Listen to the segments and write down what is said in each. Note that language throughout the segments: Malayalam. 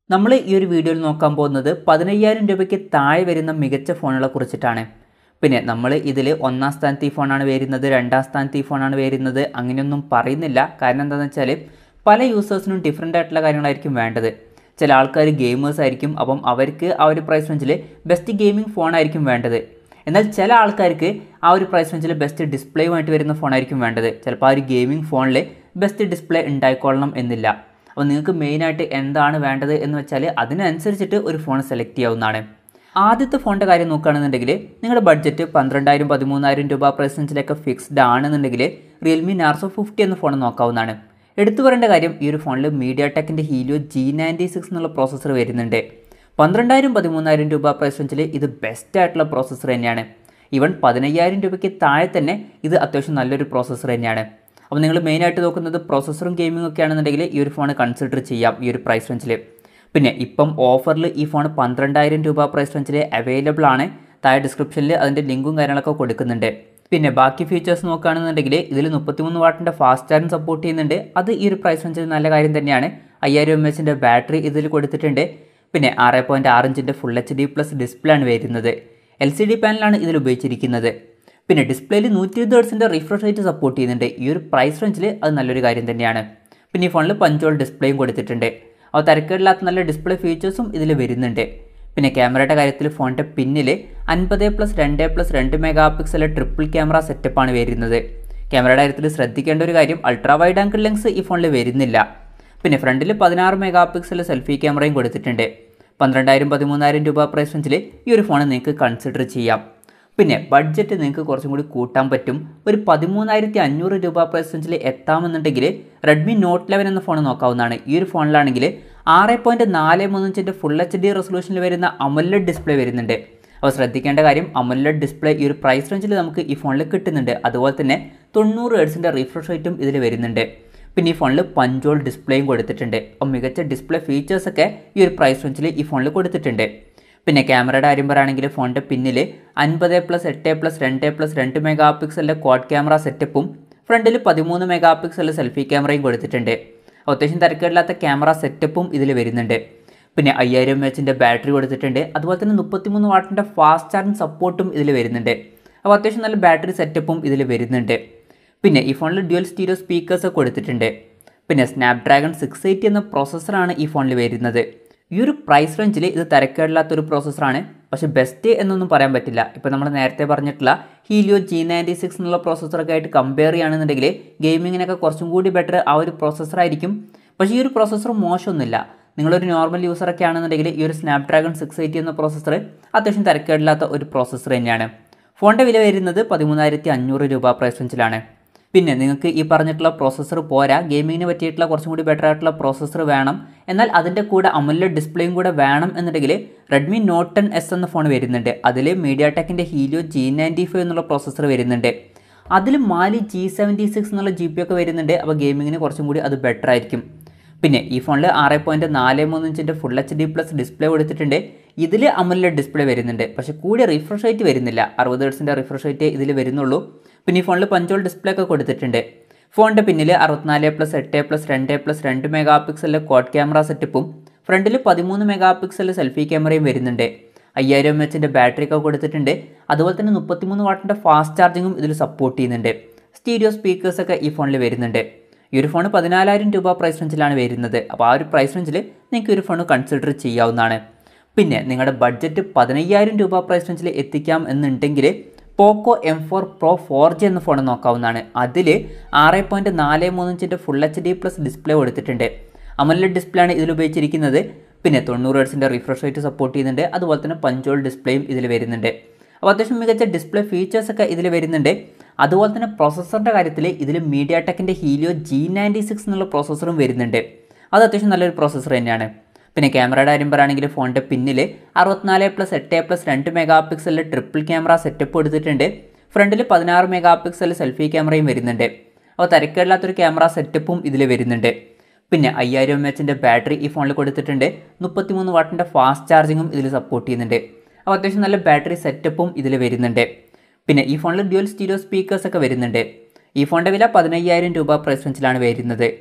നമ്മൾ ഈ ഒരു വീഡിയോയിൽ നോക്കാൻ പോകുന്നത് പതിനയ്യായിരം രൂപയ്ക്ക് താഴെ വരുന്ന മികച്ച ഫോണുകളെ കുറിച്ചിട്ടാണ് പിന്നെ നമ്മൾ ഇതിൽ ഒന്നാം സ്ഥാനത്ത് ഈ ഫോണാണ് വരുന്നത് രണ്ടാം സ്ഥാനത്ത് ഈ ഫോണാണ് വരുന്നത് അങ്ങനെയൊന്നും പറയുന്നില്ല കാരണം എന്താണെന്ന് വെച്ചാൽ പല യൂസേഴ്സിനും ഡിഫറെൻ്റ് ആയിട്ടുള്ള കാര്യങ്ങളായിരിക്കും വേണ്ടത് ചില ആൾക്കാർ ഗെയിമേഴ്സ് ആയിരിക്കും അപ്പം അവർക്ക് ആ ഒരു പ്രൈസ് റേഞ്ചിൽ ബെസ്റ്റ് ഗെയിമിംഗ് ഫോണായിരിക്കും വേണ്ടത് എന്നാൽ ചില ആൾക്കാർക്ക് ആ ഒരു പ്രൈസ് റേഞ്ചിൽ ബെസ്റ്റ് ഡിസ്പ്ലേയുമായിട്ട് വരുന്ന ഫോണായിരിക്കും വേണ്ടത് ചിലപ്പോൾ ആ ഒരു ഗെയിമിംഗ് ഫോണിൽ ബെസ്റ്റ് ഡിസ്പ്ലേ ഉണ്ടായിക്കൊള്ളണം എന്നില്ല അപ്പോൾ നിങ്ങൾക്ക് മെയിനായിട്ട് എന്താണ് വേണ്ടത് എന്ന് വെച്ചാൽ അതിനനുസരിച്ചിട്ട് ഒരു ഫോൺ സെലക്ട് ചെയ്യാവുന്നതാണ് ആദ്യത്തെ ഫോണിൻ്റെ കാര്യം നോക്കുകയാണെന്നുണ്ടെങ്കിൽ നിങ്ങളുടെ ബഡ്ജറ്റ് പന്ത്രണ്ടായിരം പതിമൂന്നായിരം രൂപ പ്രൈസ് റേഞ്ചിലൊക്കെ ഫിക്സ്ഡ് ആണെന്നുണ്ടെങ്കിൽ റിയൽമി നാർസോ ഫിഫ്റ്റി എന്ന ഫോൺ നോക്കാവുന്നതാണ് എടുത്തു പറയേണ്ട കാര്യം ഈ ഒരു ഫോണിൽ മീഡിയ ടെക്കിൻ്റെ ഹീലിയോ ജി നയൻറ്റി സിക്സ് എന്നുള്ള പ്രോസസ്സർ വരുന്നുണ്ട് പന്ത്രണ്ടായിരം പതിമൂന്നായിരം രൂപ പ്രൈസ് റേഞ്ചിൽ ഇത് ബെസ്റ്റ് ആയിട്ടുള്ള പ്രോസസ്സർ തന്നെയാണ് ഈവൻ പതിനയ്യായിരം രൂപയ്ക്ക് താഴെ തന്നെ ഇത് അത്യാവശ്യം നല്ലൊരു പ്രോസസ്സർ തന്നെയാണ് അപ്പോൾ നിങ്ങൾ മെയിനായിട്ട് നോക്കുന്നത് പ്രോസസ്സറും ഗെയിമിംഗ് ഒക്കെ ആണെന്നുണ്ടെങ്കിൽ ഈ ഒരു ഫോൺ കൺസിഡർ ചെയ്യാം ഈ ഒരു പ്രൈസ് റേഞ്ചിൽ പിന്നെ ഇപ്പം ഓഫറിൽ ഈ ഫോൺ പന്ത്രണ്ടായിരം രൂപ പ്രൈസ് റേഞ്ചിൽ അവൈലബിൾ ആണ് താഴെ ഡിസ്ക്രിപ്ഷനിൽ അതിൻ്റെ ലിങ്കും കാര്യങ്ങളൊക്കെ കൊടുക്കുന്നുണ്ട് പിന്നെ ബാക്കി ഫീച്ചേഴ്സ് നോക്കുകയാണെന്നുണ്ടെങ്കിൽ ഇതിൽ മുപ്പത്തിമൂന്ന് വാട്ടിൻ്റെ ഫാസ്റ്റ് ചാർജിങ് സപ്പോർട്ട് ചെയ്യുന്നുണ്ട് അത് ഈ ഒരു പ്രൈസ് റേഞ്ചിൽ നല്ല കാര്യം തന്നെയാണ് അയ്യായിരം എം എച്ചിൻ്റെ ബാറ്ററി ഇതിൽ കൊടുത്തിട്ടുണ്ട് പിന്നെ ആറ് പോയിൻറ്റ് ആറ് ഇഞ്ചിൻ്റെ full H D plus display ആണ് വരുന്നത് എൽ സി ഡി പാനലാണ് ഇതിൽ ഉപയോഗിച്ചിരിക്കുന്നത് പിന്നെ ഡിസ്പ്ലേയിൽ നൂറ്റി ഇരുപത് ഹേർട്സിൻ്റെ റിഫ്രഷ് റേറ്റ് സപ്പോർട്ട് ചെയ്യുന്നുണ്ട് ഈ ഒരു പ്രൈസ് റേഞ്ചിൽ അത് നല്ലൊരു കാര്യം തന്നെയാണ് പിന്നെ ഈ ഫോണിൽ പഞ്ചോൾ ഡിസ്പ്ലേയും കൊടുത്തിട്ടുണ്ട് അപ്പോൾ തിരക്കേടില്ലാത്ത നല്ല ഡിസ്പ്ലേ ഫീച്ചേഴ്സും ഇതിൽ വരുന്നുണ്ട് പിന്നെ ക്യാമറയുടെ കാര്യത്തിൽ ഫോണിൻ്റെ പിന്നിൽ അൻപത് പ്ലസ് രണ്ട് പ്ലസ് രണ്ട് മെഗാ പിക്സൽ ട്രിപ്പിൾ ക്യാമറ സെറ്റപ്പാണ് വരുന്നത് ക്യാമറയുടെ കാര്യത്തിൽ ശ്രദ്ധിക്കേണ്ട ഒരു കാര്യം അൾട്രാ വൈഡ് ആംഗിൾ ലെൻസ് ഈ ഫോണിൽ വരുന്നില്ല പിന്നെ ഫ്രണ്ടിൽ പതിനാറ് മെഗാ പിക്സൽ സെൽഫി ക്യാമറയും കൊടുത്തിട്ടുണ്ട് പന്ത്രണ്ടായിരം പതിമൂന്നായിരം രൂപ പ്രൈസ് റേഞ്ചിൽ ഈ ഒരു ഫോൺ നിങ്ങൾക്ക് കൺസിഡർ ചെയ്യാം പിന്നെ ബഡ്ജറ്റ് നിങ്ങൾക്ക് കുറച്ചും കൂടി കൂട്ടാൻ പറ്റും ഒരു പതിമൂന്നായിരത്തി അഞ്ഞൂറ് രൂപ പ്രൈസ് റേഞ്ചിൽ എത്താമെന്നുണ്ടെങ്കിൽ റെഡ്മി നോട്ട് ലെവൻ എന്ന ഫോൺ നോക്കാവുന്നതാണ് ഈ ഒരു ഫോണിലാണെങ്കിൽ ആറ് പോയിൻറ്റ് നാല് മൂന്ന് ഇഞ്ചിൻ്റെ ഫുൾ എച്ച് ഡി റെസൊല്യൂഷനിൽ വരുന്ന അമൊല്ലഡ് ഡിസ്പ്ലേ വരുന്നുണ്ട് അപ്പോൾ ശ്രദ്ധിക്കേണ്ട കാര്യം അമൊല്ലഡ് ഡിസ്പ്ലേ ഈ ഒരു പ്രൈസ് റേഞ്ചിൽ നമുക്ക് ഈ ഫോണിൽ കിട്ടുന്നുണ്ട് അതുപോലെ തന്നെ തൊണ്ണൂറ് ഹേർട്സിൻ്റെ റിഫ്രഷ് റേറ്റും ഇതിൽ വരുന്നുണ്ട് പിന്നെ ഈ ഫോണിൽ പഞ്ചോൾ ഡിസ്പ്ലേയും കൊടുത്തിട്ടുണ്ട് അപ്പോൾ മികച്ച ഡിസ്പ്ലേ ഫീച്ചേഴ്സൊക്കെ ഈ ഒരു പ്രൈസ് റേഞ്ചിൽ ഈ ഫോണിൽ കൊടുത്തിട്ടുണ്ട് പിന്നെ ക്യാമറയുടെ കാര്യം പറയുകയാണെങ്കിൽ ഫോണിൻ്റെ പിന്നിൽ അൻപത് പ്ലസ് എട്ട് പ്ലസ് രണ്ട് പ്ലസ് രണ്ട് മെഗാ പിക്സലിൻ്റെ ക്വാഡ് ക്യാമറ സെറ്റപ്പും ഫ്രണ്ടിൽ പതിമൂന്ന് മെഗാ പിക്സലിൽ സെൽഫി ക്യാമറയും കൊടുത്തിട്ടുണ്ട് അത്യാവശ്യം തിരക്കേടില്ലാത്ത ക്യാമറ സെറ്റപ്പും ഇതിൽ വരുന്നുണ്ട് പിന്നെ അയ്യായിരം എം എച്ചിൻ്റെ ബാറ്ററി കൊടുത്തിട്ടുണ്ട് അതുപോലെ തന്നെ മുപ്പത്തിമൂന്ന് വാട്ടിൻ്റെ ഫാസ്റ്റ് ചാർജിങ് സപ്പോർട്ടും ഇതിൽ വരുന്നുണ്ട് അപ്പോൾ അത്യാവശ്യം നല്ല ബാറ്ററി സെറ്റപ്പും ഇതിൽ വരുന്നുണ്ട് പിന്നെ ഈ ഫോണിൽ ഡ്യുവൽ സ്റ്റീരിയോ സ്പീക്കേഴ്സ് കൊടുത്തിട്ടുണ്ട് പിന്നെ സ്നാപ്ഡ്രാഗൺ സിക്സ് എയ്റ്റി എന്ന പ്രോസസ്സറാണ് ഈ ഫോണിൽ വരുന്നത് ഈ ഒരു പ്രൈസ് റേഞ്ചിൽ ഇത് തിരക്കേടില്ലാത്തൊരു പ്രോസസ്സറാണ് പക്ഷേ ബെസ്റ്റ് എന്നൊന്നും പറയാൻ പറ്റില്ല ഇപ്പോൾ നമ്മൾ നേരത്തെ പറഞ്ഞിട്ടുള്ള ഹീലിയോ ജി നയൻറ്റി സിക്സ് എന്നുള്ള പ്രോസസ്സറൊക്കെ ആയിട്ട് കമ്പയർ ചെയ്യുകയാണെന്നുണ്ടെങ്കിൽ ഗെയിമിങ്ങിനൊക്കെ കുറച്ചും കൂടി ബെറ്റർ ആ ഒരു പ്രോസസ്സറായിരിക്കും പക്ഷേ ഈ ഒരു പ്രോസസ്സർ മോശമൊന്നുമില്ല നിങ്ങളൊരു നോർമൽ യൂസറൊക്കെ ആണെന്നുണ്ടെങ്കിൽ ഈ ഒരു സ്നാപ്ഡ്രാഗൺ സിക്സ് എയ്റ്റി എന്ന പ്രോസസ്സർ അത്യാവശ്യം തിരക്കേടില്ലാത്ത ഒരു പ്രോസസ്സർ തന്നെയാണ് ഫോണിൻ്റെ വില വരുന്നത് പതിമൂന്നായിരത്തി അഞ്ഞൂറ് രൂപ പ്രൈസ് റേഞ്ചിലാണ് പിന്നെ നിങ്ങൾക്ക് ഈ പറഞ്ഞിട്ടുള്ള പ്രോസസ്സർ പോരാ ഗെയിമിങ്ങിന് പറ്റിയിട്ടുള്ള കുറച്ചും കൂടി ബെറ്റർ ആയിട്ടുള്ള പ്രോസസ്സർ വേണം എന്നാൽ അതിൻ്റെ കൂടെ അമുല്ല ഡിസ്പ്ലേയും കൂടെ വേണം എന്നുണ്ടെങ്കിൽ റെഡ്മി നോട്ട് ടെൻ എസ് എന്ന ഫോൺ വരുന്നുണ്ട് അതിൽ മീഡിയ ടെക്കിൻ്റെ ഹീലിയോ ജി നയൻറ്റി ഫൈവ് എന്നുള്ള പ്രോസസ്സർ വരുന്നുണ്ട് അതിൽ മാലി ജി സെവൻറ്റി സിക്സ് എന്നുള്ള ജി പി ഒക്കെ വരുന്നുണ്ട് അപ്പോൾ ഗെയിമിങ്ങിന് കുറച്ചും കൂടി അത് ബെറ്റർ ആയിരിക്കും പിന്നെ ഈ ഫോണിൽ ആറ് പോയിൻറ്റ് നാല് മൂന്ന് ഇഞ്ചിൻ്റെ full H D plus display കൊടുത്തിട്ടുണ്ട് ഇതിൽ അമുല്ല ഡിസ്പ്ലേ വരുന്നുണ്ട് പക്ഷേ കൂടിയ റിഫ്രഷ് റേറ്റ് വരുന്നില്ല അറുപത് ഹേർട്സിൻ്റെ റിഫ്രഷ് റേറ്റ് ഇതിൽ വരുന്നുള്ളൂ പിന്നെ ഈ ഫോണിൽ പഞ്ചോൾ ഡിസ്പ്ലേ ഒക്കെ കൊടുത്തിട്ടുണ്ട് ഫോണിൻ്റെ പിന്നിൽ അറുപത്തിനാല് പ്ലസ് എട്ട് പ്ലസ് രണ്ട് പ്ലസ് രണ്ട് മെഗാ പിക്സലിലെ ക്വാഡ് ക്യാമറ സെറ്റപ്പും ഫ്രണ്ടിൽ പതിമൂന്ന് മെഗാ പിക്സലിലെ സെൽഫി ക്യാമറയും വരുന്നുണ്ട് അയ്യായിരം എം എച്ചിൻ്റെ ബാറ്ററി ഒക്കെ കൊടുത്തിട്ടുണ്ട് അതുപോലെ തന്നെ മുപ്പത്തിമൂന്ന് വാട്ടിൻ്റെ ഫാസ്റ്റ് ചാർജിങ്ങും ഇതിൽ സപ്പോർട്ട് ചെയ്യുന്നുണ്ട് സ്റ്റീരിയോ സ്പീക്കേഴ്സ് ഒക്കെ ഈ ഫോണിൽ വരുന്നുണ്ട് ഈ ഒരു ഫോൺ പതിനാലായിരം രൂപ പ്രൈസ് റേഞ്ചിലാണ് വരുന്നത് അപ്പോൾ ആ ഒരു പ്രൈസ് റേഞ്ചിൽ നിങ്ങൾക്ക് ഒരു ഫോൺ കൺസിഡർ ചെയ്യാവുന്നതാണ് പിന്നെ നിങ്ങളുടെ ബഡ്ജറ്റ് പതിനയ്യായിരം രൂപ പ്രൈസ് റേഞ്ചിൽ എത്തിക്കാം എന്നുണ്ടെങ്കിൽ Poco M four Pro four G എന്ന ഫോൺ നോക്കാവുന്നതാണ് അതിൽ ആറ് പോയിൻറ്റ് നാല് മൂന്ന് ഇഞ്ചിൻ്റെ full H D plus display കൊടുത്തിട്ടുണ്ട് അമല ഡിസ്പ്ലേ ആണ് ഇതിൽ ഉപയോഗിച്ചിരിക്കുന്നത് പിന്നെ തൊണ്ണൂറ് ഹേർട്സിൻ്റെ റിഫ്രഷ് റേറ്റ് സപ്പോർട്ട് ചെയ്യുന്നുണ്ട് അതുപോലെ തന്നെ പഞ്ചോൾ ഡിസ്പ്ലേയും ഇതിൽ വരുന്നുണ്ട് അപ്പോൾ അത്യാവശ്യം മികച്ച ഡിസ്പ്ലേ ഫീച്ചേഴ്സ് ഒക്കെ ഇതിൽ വരുന്നുണ്ട് അതുപോലെ തന്നെ പ്രോസസ്സറിൻ്റെ കാര്യത്തിൽ ഇതിൽ മീഡിയ ടെക്കിൻ്റെ ഹീലിയോ ജി നയൻറ്റി സിക്സ് എന്നുള്ള പ്രോസസ്സറും വരുന്നുണ്ട് അത് അത്യാവശ്യം നല്ലൊരു പ്രോസസ്സർ തന്നെയാണ് പിന്നെ ക്യാമറയുടെ കാര്യം പറയുകയാണെങ്കിൽ ഫോണിൻ്റെ പിന്നിൽ അറുപത്തിനാല് പ്ലസ് എട്ട് പ്ലസ് രണ്ട് മെഗാ പിക്സലിൽ ട്രിപ്പിൾ ക്യാമറ സെറ്റപ്പ് കൊടുത്തിട്ടുണ്ട് ഫ്രണ്ടിൽ പതിനാറ് മെഗാ പിക്സൽ സെൽഫി ക്യാമറയും വരുന്നുണ്ട് അപ്പോൾ തിരക്കേടില്ലാത്തൊരു ക്യാമറ സെറ്റപ്പും ഇതിൽ വരുന്നുണ്ട് പിന്നെ അയ്യായിരം എം എച്ചിൻ്റെ ബാറ്ററി ഈ ഫോണിൽ കൊടുത്തിട്ടുണ്ട് മുപ്പത്തിമൂന്ന് വാട്ടിൻ്റെ ഫാസ്റ്റ് ചാർജിങ്ങും ഇതിൽ സപ്പോർട്ട് ചെയ്യുന്നുണ്ട് അപ്പോൾ അത്യാവശ്യം നല്ല ബാറ്ററി സെറ്റപ്പും ഇതിൽ വരുന്നുണ്ട് പിന്നെ ഈ ഫോണിൽ ഡ്യുവൽ സ്റ്റീരിയോ സ്പീക്കേഴ്സ് ഒക്കെ വരുന്നുണ്ട് ഈ ഫോണിൻ്റെ വില പതിനയ്യായിരം രൂപ പ്രൈസ് റേഞ്ചിലാണ് വരുന്നത്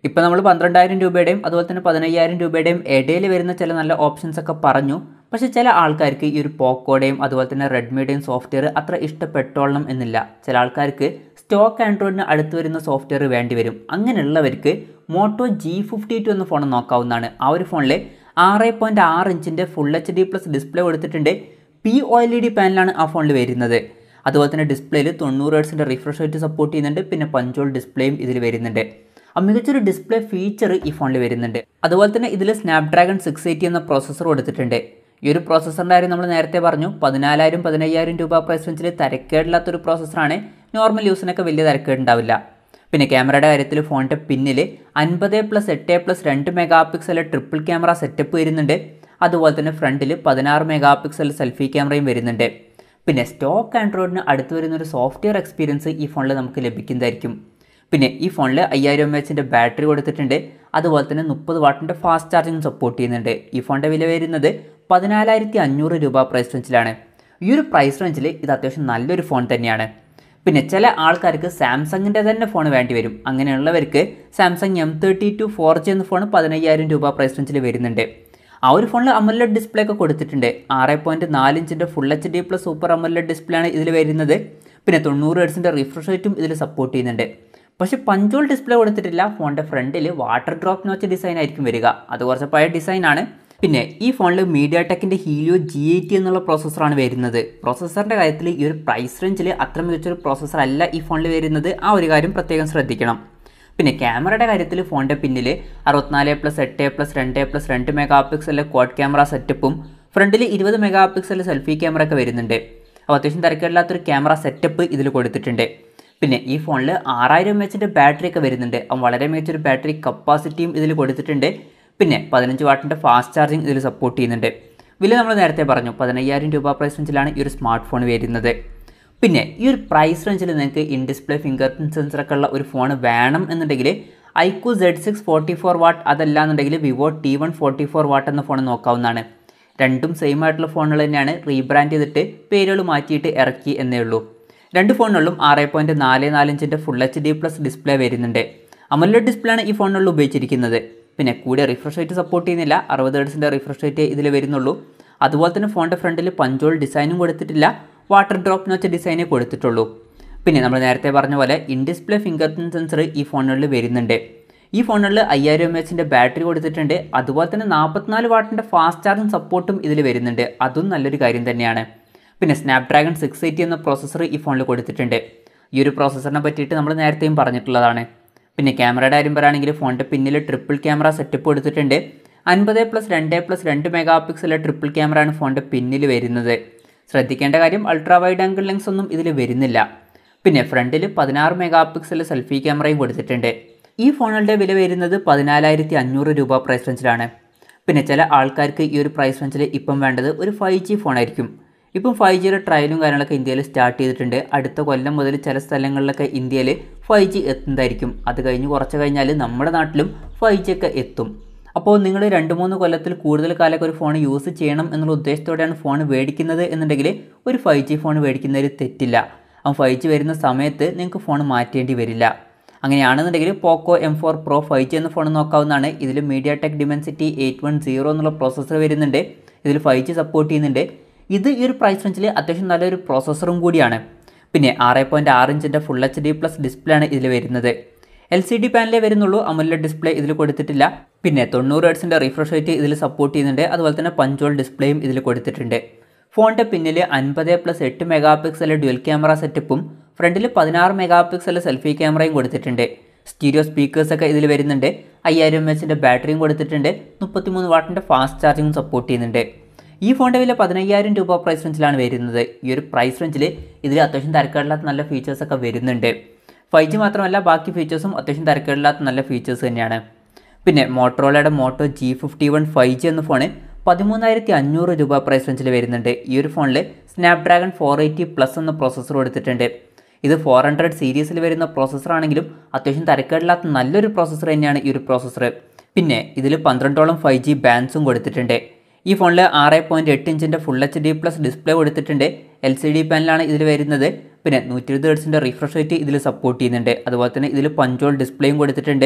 ഇപ്പോൾ നമ്മൾ പന്ത്രണ്ടായിരം രൂപയുടെയും അതുപോലെ തന്നെ പതിനയ്യായിരം രൂപയുടെയും ഇടയിൽ വരുന്ന ചില നല്ല ഓപ്ഷൻസ് ഒക്കെ പറഞ്ഞു പക്ഷേ ചില ആൾക്കാർക്ക് ഈ ഒരു പോക്കോയുടെയും അതുപോലെ തന്നെ റെഡ്മിയുടെയും സോഫ്റ്റ്വെയർ അത്ര ഇഷ്ടപ്പെട്ടോളണം എന്നില്ല ചില ആൾക്കാർക്ക് സ്റ്റോക്ക് ആൻഡ്രോയിഡിന് അടുത്ത് വരുന്ന സോഫ്റ്റ്വെയർ വേണ്ടി വരും അങ്ങനെയുള്ളവർക്ക് മോട്ടോ ജി ഫിഫ്റ്റി ടു എന്ന ഫോൺ നോക്കാവുന്നതാണ് ആ ഒരു ഫോണിൽ ആറ് പോയിൻറ്റ് ആറ് ഇഞ്ചിൻ്റെ full H D plus display കൊടുത്തിട്ടുണ്ട് P O L E D പാനലാണ് ആ ഫോണിൽ വരുന്നത് അതുപോലെ തന്നെ ഡിസ്പ്ലേയിൽ തൊണ്ണൂറ് ഹേർട്സിൻ്റെ റിഫ്രഷ് റേറ്റ് സപ്പോർട്ട് ചെയ്യുന്നുണ്ട് പിന്നെ പഞ്ചോൾ ഡിസ്പ്ലേയും ഇതിൽ വരുന്നുണ്ട് ആ മികച്ചൊരു ഡിസ്പ്ലേ ഫീച്ചർ ഈ ഫോണിൽ വരുന്നുണ്ട് അതുപോലെ തന്നെ ഇതിൽ സ്നാപ്ഡ്രാഗൺ സിക്സ് എയ്റ്റി എന്ന പ്രോസസ്സർ കൊടുത്തിട്ടുണ്ട് ഈ ഒരു പ്രോസസ്സറിൻ്റെ കാര്യം നമ്മൾ നേരത്തെ പറഞ്ഞു പതിനാലായിരം പതിനയ്യായിരം രൂപ പ്രൈസ് റേഞ്ചിൽ തരക്കേടില്ലാത്തൊരു പ്രോസസ്സറാണ് നോർമൽ യൂസിനൊക്കെ വലിയ തരക്കേടുണ്ടാവില്ല പിന്നെ ക്യാമറയുടെ കാര്യത്തിൽ ഫോണിൻ്റെ പിന്നിൽ അൻപത് പ്ലസ് എട്ട് പ്ലസ് രണ്ട് megapixel triple camera setup വരുന്നുണ്ട് അതുപോലെ തന്നെ ഫ്രണ്ടിൽ പതിനാറ് മെഗാ പിക്സൽ സെൽഫി ക്യാമറയും വരുന്നുണ്ട് പിന്നെ സ്റ്റോക്ക് ആൻഡ്രോയിഡിന് അടുത്ത് വരുന്ന ഒരു സോഫ്റ്റ്വെയർ എക്സ്പീരിയൻസ് ഈ ഫോണിൽ നമുക്ക് ലഭിക്കുന്നതായിരിക്കും പിന്നെ ഈ ഫോണിൽ അയ്യായിരം എം എച്ചിൻ്റെ ബാറ്ററി കൊടുത്തിട്ടുണ്ട് അതുപോലെ തന്നെ മുപ്പത് വാട്ടിൻ്റെ ഫാസ്റ്റ് ചാർജിങ് സപ്പോർട്ട് ചെയ്യുന്നുണ്ട് ഈ ഫോണിൻ്റെ വില വരുന്നത് പതിനാലായിരത്തി അഞ്ഞൂറ് രൂപ പ്രൈസ് റേഞ്ചിലാണ് ഈ ഒരു പ്രൈസ് റേഞ്ചിൽ ഇത് അത്യാവശ്യം നല്ലൊരു ഫോൺ തന്നെയാണ് പിന്നെ ചില ആൾക്കാർക്ക് സാംസങ്ങിൻ്റെ തന്നെ ഫോൺ വേണ്ടി വരും അങ്ങനെയുള്ളവർക്ക് Samsung M thirty two four G എന്ന ഫോൺ പതിനയ്യായിരം രൂപ പ്രൈസ് റേഞ്ചിൽ വരുന്നുണ്ട് ആ ഒരു ഫോണിൽ അമലഡ് ഡിസ്പ്ലേ ഒക്കെ കൊടുത്തിട്ടുണ്ട് ആറ് പോയിൻറ്റ് നാല് ഇഞ്ചിൻ്റെ full H D plus super AMOLED display ആണ് ഇതിൽ വരുന്നത് പിന്നെ തൊണ്ണൂറ് ഹെഡ്സിൻ്റെ റിഫ്രഷ് റേറ്റും ഇതിൽ സപ്പോർട്ട് ചെയ്യുന്നുണ്ട് പക്ഷേ പഞ്ചോൾ ഡിസ്പ്ലേ കൊടുത്തിട്ടില്ല ഫോണിൻ്റെ ഫ്രണ്ടിൽ വാട്ടർ ഡ്രോപ്പ് നോച്ച് ഡിസൈൻ ആയിരിക്കും വരിക അത് കുറച്ച് പഴയ ഡിസൈനാണ് പിന്നെ ഈ ഫോണിൽ മീഡിയ ടെക്കിൻ്റെ ഹീലിയോ ജി എയ്റ്റി എന്നുള്ള പ്രോസസ്സറാണ് വരുന്നത് പ്രോസസ്സറിൻ്റെ കാര്യത്തിൽ ഈ ഒരു പ്രൈസ് റേഞ്ചിൽ അത്ര മികച്ചൊരു പ്രോസസ്സർ അല്ല ഈ ഫോണിൽ വരുന്നത് ആ ഒരു കാര്യം പ്രത്യേകം ശ്രദ്ധിക്കണം പിന്നെ ക്യാമറയുടെ കാര്യത്തിൽ ഫോണിൻ്റെ പിന്നിൽ അറുപത്തിനാല് പ്ലസ് എട്ട് പ്ലസ് രണ്ട് പ്ലസ് രണ്ട് മെഗാ പിക്സലിലെ ക്വാഡ് ക്യാമറ സെറ്റപ്പും ഫ്രണ്ടിൽ ഇരുപത് മെഗാ പിക്സൽ സെൽഫി ക്യാമറ ഒക്കെ വരുന്നുണ്ട് അപ്പോൾ അത്യാവശ്യം തിരക്കില്ലാത്തൊരു ക്യാമറ സെറ്റപ്പ് ഇതിൽ കൊടുത്തിട്ടുണ്ട് പിന്നെ ഈ ഫോണിൽ ആറായിരം എം എച്ചിൻ്റെ ബാറ്ററി ഒക്കെ വരുന്നുണ്ട് അപ്പം വളരെ മികച്ചൊരു ബാറ്ററി കപ്പാസിറ്റിയും ഇതിൽ കൊടുത്തിട്ടുണ്ട് പിന്നെ പതിനഞ്ച് വാട്ടിൻ്റെ ഫാസ്റ്റ് ചാർജിങ് ഇതിൽ സപ്പോർട്ട് ചെയ്യുന്നുണ്ട് വില നമ്മൾ നേരത്തെ പറഞ്ഞു പതിനയ്യായിരം രൂപ പ്രൈസ് റേഞ്ചിലാണ് ഈ ഒരു സ്മാർട്ട് ഫോൺ വരുന്നത് പിന്നെ ഈ ഒരു പ്രൈസ് റേഞ്ചിൽ നിങ്ങൾക്ക് ഇൻ ഡിസ്പ്ലേ ഫിംഗർ പ്രിൻറ്റ് സെൻസറൊക്കെ ഉള്ള ഒരു ഫോൺ വേണം എന്നുണ്ടെങ്കിൽ iQOO Z six forty four watt അതല്ല എന്നുണ്ടെങ്കിൽ Vivo T one forty four watt എന്ന ഫോൺ നോക്കാവുന്നതാണ് രണ്ടും സെയിം ആയിട്ടുള്ള ഫോണുകൾ തന്നെയാണ് റീബ്രാൻഡ് ചെയ്തിട്ട് പേരുകൾ മാറ്റിയിട്ട് ഇറക്കി എന്നേ ഉള്ളൂ രണ്ട് ഫോണുകളിലും ആറ് പോയിൻറ്റ് നാല് നാല് ഇഞ്ചിൻ്റെ full H D plus display വരുന്നുണ്ട് അമല ഡിസ്പ്ലേ ആണ് ഈ ഫോണുകളിൽ ഉപയോഗിച്ചിരിക്കുന്നത് പിന്നെ കൂടെ റിഫ്രഷ് റേറ്റ് സപ്പോർട്ട് ചെയ്യുന്നില്ല അറുപത് ഹെഡ്സിൻ്റെ റിഫ്രഷ് റേറ്റ് ഇതിൽ വരുന്നുള്ളൂ അതുപോലെ തന്നെ ഫോണിൻ്റെ ഫ്രണ്ടിൽ പഞ്ചോൾ ഡിസൈനും കൊടുത്തിട്ടില്ല വാട്ടർ ഡ്രോപ്പ് നോച്ച ഡിസൈനേ കൊടുത്തിട്ടുള്ളൂ പിന്നെ നമ്മൾ നേരത്തെ പറഞ്ഞ പോലെ in display fingerprint sensor ഈ ഫോണുകളിൽ വരുന്നുണ്ട് ഈ ഫോണുകളിൽ അയ്യായിരം എം എച്ചിൻ്റെ ബാറ്ററി കൊടുത്തിട്ടുണ്ട് അതുപോലെ തന്നെ നാൽപ്പത്തിനാല് വാട്ടിൻ്റെ ഫാസ്റ്റ് ചാർജിങ് സപ്പോർട്ടും ഇതിൽ വരുന്നുണ്ട് അതും നല്ലൊരു കാര്യം തന്നെയാണ് പിന്നെ സ്നാപ്ഡ്രാഗൺ സിക്സ് എയ്റ്റി എന്ന പ്രോസസ്സർ ഈ ഫോണിൽ കൊടുത്തിട്ടുണ്ട് ഈ ഒരു പ്രോസസ്സറിനെ പറ്റിയിട്ട് നമ്മൾ നേരത്തെയും പറഞ്ഞിട്ടുള്ളതാണ് പിന്നെ ക്യാമറയുടെ കാര്യം പറയുകയാണെങ്കിൽ ഫോണിൻ്റെ പിന്നിൽ ട്രിപ്പിൾ ക്യാമറ സെറ്റപ്പ് കൊടുത്തിട്ടുണ്ട് അൻപത് പ്ലസ് രണ്ട് പ്ലസ് രണ്ട് മെഗാ പിക്സലെ ട്രിപ്പിൾ ക്യാമറയാണ് ഫോണിൻ്റെ പിന്നിൽ വരുന്നത് ശ്രദ്ധിക്കേണ്ട കാര്യം അൾട്രാ വൈഡ് ആംഗിൾ ലെൻസ് ഒന്നും ഇതിൽ വരുന്നില്ല പിന്നെ ഫ്രണ്ടിൽ പതിനാറ് മെഗാ പിക്സൽ സെൽഫി ക്യാമറയും കൊടുത്തിട്ടുണ്ട് ഈ ഫോണുകളുടെ വില വരുന്നത് പതിനാലായിരത്തി അഞ്ഞൂറ് രൂപ പ്രൈസ് റേഞ്ചിലാണ് പിന്നെ ചില ആൾക്കാർക്ക് ഈ ഒരു പ്രൈസ് റേഞ്ചിൽ ഇപ്പം വേണ്ടത് ഒരു ഫൈവ് ജി ഫോണായിരിക്കും ഇപ്പം ഫൈവ് ജിയുടെ ട്രയലും കാര്യങ്ങളൊക്കെ ഇന്ത്യയിൽ സ്റ്റാർട്ട് ചെയ്തിട്ടുണ്ട് അടുത്ത കൊല്ലം മുതൽ ചില സ്ഥലങ്ങളിലൊക്കെ ഇന്ത്യയിൽ ഫൈവ് ജി എത്തുന്നതായിരിക്കും അത് കഴിഞ്ഞ് കുറച്ച് കഴിഞ്ഞാൽ നമ്മുടെ നാട്ടിലും ഫൈവ് ജി ഒക്കെ എത്തും അപ്പോൾ നിങ്ങൾ രണ്ട് മൂന്ന് കൊല്ലത്തിൽ കൂടുതൽ കാലമൊക്കെ ഒരു ഫോൺ യൂസ് ചെയ്യണം എന്നുള്ള ഉദ്ദേശത്തോടെയാണ് ഫോൺ മേടിക്കുന്നത് എന്നുണ്ടെങ്കിൽ ഒരു ഫൈവ് ജി ഫോൺ മേടിക്കുന്നതിൽ തെറ്റില്ല ആ ഫൈവ് ജി വരുന്ന സമയത്ത് നിങ്ങൾക്ക് ഫോൺ മാറ്റേണ്ടി വരില്ല അങ്ങനെയാണെന്നുണ്ടെങ്കിൽ Poco M four Pro five G എന്ന ഫോൺ നോക്കാവുന്നതാണ് ഇതിൽ MediaTek Dimensity eight one zero എന്നുള്ള പ്രോസസ്സർ വരുന്നുണ്ട് ഇതിൽ ഫൈവ് ജി സപ്പോർട്ട് ചെയ്യുന്നുണ്ട് ഇത് ഈ ഒരു പ്രൈസ് റേഞ്ചിൽ അത്യാവശ്യം നല്ലൊരു പ്രോസസ്സറും കൂടിയാണ് പിന്നെ ആറ് പോയിൻറ്റ് ആറ് ഇഞ്ചിൻ്റെ full H D plus display ആണ് ഇതിൽ വരുന്നത് എൽ സി ഡി പാനലേ വരുന്നുള്ളൂ അമുല ഡിസ്പ്ലേ ഇതിൽ കൊടുത്തിട്ടില്ല പിന്നെ തൊണ്ണൂറ് ഹെഡ്സിൻ്റെ റിഫ്രഷ് റേറ്റ് ഇതിൽ സപ്പോർട്ട് ചെയ്യുന്നുണ്ട് അതുപോലെ തന്നെ പഞ്ചോൾ ഡിസ്പ്ലേയും ഇതിൽ കൊടുത്തിട്ടുണ്ട് ഫോണിൻ്റെ പിന്നിൽ അൻപത് പ്ലസ് എട്ട് മെഗാ പിക്സൽ ഡ്യുവൽ ക്യാമറ സെറ്റപ്പും ഫ്രണ്ടിൽ പതിനാറ് മെഗാ പിക്സൽ സെൽഫി ക്യാമറയും കൊടുത്തിട്ടുണ്ട് സ്റ്റീരിയോ സ്പീക്കേഴ്സൊക്കെ ഇതിൽ വരുന്നുണ്ട് അയ്യായിരം എം എച്ചിൻ്റെ ബാറ്ററിയും കൊടുത്തിട്ടുണ്ട് മുപ്പത്തിമൂന്ന് വാട്ടിൻ്റെ ഫാസ്റ്റ് ചാർജിങ്ങും സപ്പോർട്ട് ചെയ്യുന്നുണ്ട് ഈ ഫോണിൻ്റെ വില പതിനയ്യായിരം രൂപ പ്രൈസ് റേഞ്ചിലാണ് വരുന്നത് ഈ ഒരു പ്രൈസ് റേഞ്ചിൽ ഇതിൽ അത്യാവശ്യം തരക്കേടില്ലാത്ത നല്ല ഫീച്ചേഴ്സൊക്കെ വരുന്നുണ്ട് ഫൈവ് ജി മാത്രമല്ല ബാക്കി ഫീച്ചേഴ്സും അത്യാവശ്യം തരക്കേടില്ലാത്ത നല്ല ഫീച്ചേഴ്സ് തന്നെയാണ് പിന്നെ മോട്ടറോളയുടെ Moto G fifty one five G എന്ന ഫോണ് പതിമൂന്നായിരത്തി അഞ്ഞൂറ് രൂപ പ്രൈസ് റേഞ്ചിൽ വരുന്നുണ്ട് ഈ ഒരു ഫോണിൽ സ്നാപ്ഡ്രാഗൺ ഫോർ എയ്റ്റി പ്ലസ് എന്ന പ്രോസസ്സർ കൊടുത്തിട്ടുണ്ട് ഇത് ഫോർ ഹൺഡ്രഡ് സീരീസിൽ വരുന്ന പ്രോസസ്സർ ആണെങ്കിലും അത്യാവശ്യം തരക്കേടില്ലാത്ത നല്ലൊരു പ്രോസസ്സർ തന്നെയാണ് ഈ ഒരു പ്രോസസ്സർ പിന്നെ ഇതിൽ പന്ത്രണ്ടോളം ഫൈവ് ജി ബാൻസും കൊടുത്തിട്ടുണ്ട് ഈ ഫോണിൽ ആറ് പോയിൻറ്റ് എട്ട് ഇഞ്ചിൻ്റെ full H D plus display കൊടുത്തിട്ടുണ്ട് എൽ സി ഡി പാനലാണ് ഇതിൽ വരുന്നത് പിന്നെ നൂറ്റി ഇരുപത് ഹെഡ്സിൻ്റെ റിഫ്രഷ് റേറ്റ് ഇതിൽ സപ്പോർട്ട് ചെയ്യുന്നുണ്ട് അതുപോലെ തന്നെ ഇതിൽ പഞ്ചോൾ ഡിസ്പ്ലേയും കൊടുത്തിട്ടുണ്ട്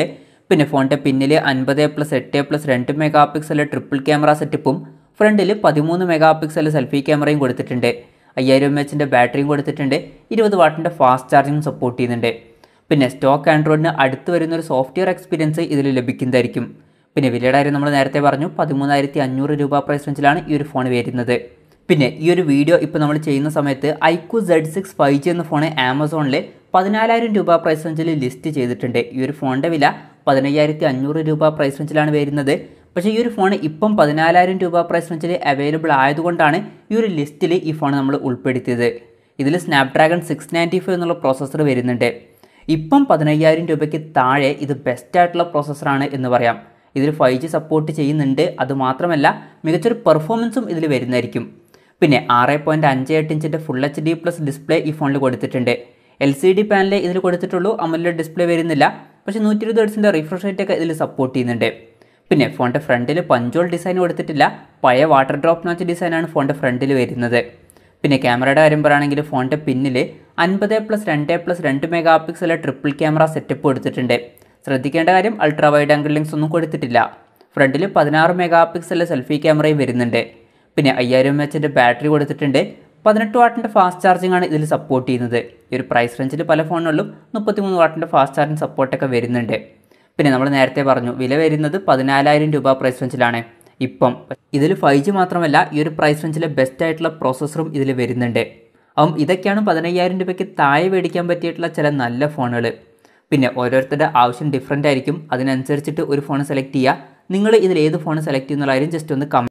പിന്നെ ഫോണിൻ്റെ പിന്നിൽ അൻപത് പ്ലസ് എട്ട് പ്ലസ് രണ്ട് മെഗാ പിക്സൽ ട്രിപ്പിൾ ക്യാമറ സെറ്റപ്പും ഫ്രണ്ടിൽ പതിമൂന്ന് മെഗാ പിക്സൽ സെൽഫി ക്യാമറയും കൊടുത്തിട്ടുണ്ട് അയ്യായിരം എം എച്ചിൻ്റെ ബാറ്ററിയും കൊടുത്തിട്ടുണ്ട് ഇരുപത് വാട്ടിൻ്റെ ഫാസ്റ്റ് ചാർജിങ് സപ്പോർട്ട് ചെയ്യുന്നുണ്ട് പിന്നെ സ്റ്റോക്ക് ആൻഡ്രോയിഡിന് അടുത്ത് വരുന്ന ഒരു സോഫ്റ്റ്വെയർ എക്സ്പീരിയൻസ് ഇതിൽ ലഭിക്കുന്നതായിരിക്കും പിന്നെ വിലയുടെ കാര്യം നമ്മൾ നേരത്തെ പറഞ്ഞു പതിമൂന്നായിരത്തി അഞ്ഞൂറ് രൂപ പ്രൈസ് റേഞ്ചിലാണ് ഈ ഒരു ഫോൺ വരുന്നത് പിന്നെ ഈ ഒരു വീഡിയോ ഇപ്പോൾ നമ്മൾ ചെയ്യുന്ന സമയത്ത് iQOO Z six five G എന്ന ഫോൺ ആമസോണിൽ പതിനാലായിരം രൂപ പ്രൈസ് റേഞ്ചിൽ ലിസ്റ്റ് ചെയ്തിട്ടുണ്ട് ഈ ഒരു ഫോണിൻ്റെ വില പതിനയ്യായിരത്തി അഞ്ഞൂറ് രൂപ പ്രൈസ് റേഞ്ചിലാണ് വരുന്നത് പക്ഷേ ഈ ഒരു ഫോൺ ഇപ്പം പതിനാലായിരം രൂപ പ്രൈസ് റേഞ്ചിൽ അവൈലബിൾ ആയതുകൊണ്ടാണ് ഈ ഒരു ലിസ്റ്റിൽ ഈ ഫോൺ നമ്മൾ ഉൾപ്പെടുത്തിയത് ഇതിൽ സ്നാപ്ഡ്രാഗൺ സിക്സ് നയൻറ്റി ഫൈവ് എന്നുള്ള പ്രോസസ്സർ വരുന്നുണ്ട് ഇപ്പം പതിനയ്യായിരം രൂപയ്ക്ക് താഴെ ഇത് ബെസ്റ്റ് ആയിട്ടുള്ള പ്രോസസ്സറാണ് എന്ന് പറയാം ഇതിൽ ഫൈവ് ജി സപ്പോർട്ട് ചെയ്യുന്നുണ്ട് അതുമാത്രമല്ല മികച്ചൊരു പെർഫോമൻസും ഇതിൽ വരുന്നതായിരിക്കും പിന്നെ ആറ് പോയിൻറ്റ് അഞ്ച് എട്ട് ഇഞ്ചിൻ്റെ full H D plus display ഈ ഫോണിൽ കൊടുത്തിട്ടുണ്ട് എൽ സി ഡി പാനലേ ഇതിൽ കൊടുത്തിട്ടുള്ളൂ അമല ഡിസ്പ്ലേ വരുന്നില്ല പക്ഷേ നൂറ്റി ഇരുപത് ഹെർട്സിൻ്റെ റിഫ്രഷ് റേറ്റ് ഒക്കെ ഇതിൽ സപ്പോർട്ട് ചെയ്യുന്നുണ്ട് പിന്നെ ഫോണിൻ്റെ ഫ്രണ്ടിൽ പഞ്ചോൾ ഡിസൈൻ കൊടുത്തിട്ടില്ല പഴയ വാട്ടർ ഡ്രോപ്പ് നോച്ച് ഡിസൈനാണ് ഫോണിൻ്റെ ഫ്രണ്ടിൽ വരുന്നത് പിന്നെ ക്യാമറയുടെ കാര്യം പറയുകയാണെങ്കിൽ ഫോണിൻ്റെ പിന്നിൽ അൻപത് പ്ലസ് രണ്ട് പ്ലസ് രണ്ട് മെഗാ പിക്സലെ ട്രിപ്പിൾ ക്യാമറ സെറ്റപ്പ് കൊടുത്തിട്ടുണ്ട് ശ്രദ്ധിക്കേണ്ട കാര്യം അൾട്രാ വൈഡ് ആംഗിൾ ലെൻസ് ഒന്നും കൊടുത്തിട്ടില്ല ഫ്രണ്ടിൽ പതിനാറ് മെഗാ പിക്സലെ സെൽഫി ക്യാമറയും വരുന്നുണ്ട് പിന്നെ അയ്യായിരം എം എച്ചിൻ്റെ ബാറ്ററി കൊടുത്തിട്ടുണ്ട് പതിനെട്ട് വാട്ടിൻ്റെ ഫാസ്റ്റ് ചാർജിങ് ആണ് ഇതിൽ സപ്പോർട്ട് ചെയ്യുന്നത് ഈ ഒരു പ്രൈസ് റേഞ്ചിൽ പല ഫോണുകളിലും മുപ്പത്തിമൂന്ന് വാട്ടിൻ്റെ ഫാസ്റ്റ് ചാർജിങ് സപ്പോർട്ടൊക്കെ വരുന്നുണ്ട് പിന്നെ നമ്മൾ നേരത്തെ പറഞ്ഞു വില വരുന്നത് പതിനാലായിരം രൂപ പ്രൈസ് റേഞ്ചിലാണ് ഇപ്പം ഇതിൽ ഫൈവ് ജി മാത്രമല്ല ഈ ഒരു പ്രൈസ് റേഞ്ചിലെ ബെസ്റ്റ് ആയിട്ടുള്ള പ്രോസസ്സറും ഇതിൽ വരുന്നുണ്ട് അപ്പം ഇതൊക്കെയാണ് പതിനയ്യായിരം രൂപയ്ക്ക് താഴെ മേടിക്കാൻ പറ്റിയിട്ടുള്ള ചില നല്ല ഫോണുകൾ പിന്നെ ഓരോരുത്തരുടെ ആവശ്യം ഡിഫറെൻ്റ് ആയിരിക്കും അതിനനുസരിച്ചിട്ട് ഒരു ഫോൺ സെലക്ട് ചെയ്യുക നിങ്ങൾ ഇതിൽ ഏത് ഫോൺ സെലക്ട് ചെയ്യുന്ന കാര്യം ജസ്റ്റ് ഒന്ന് കമ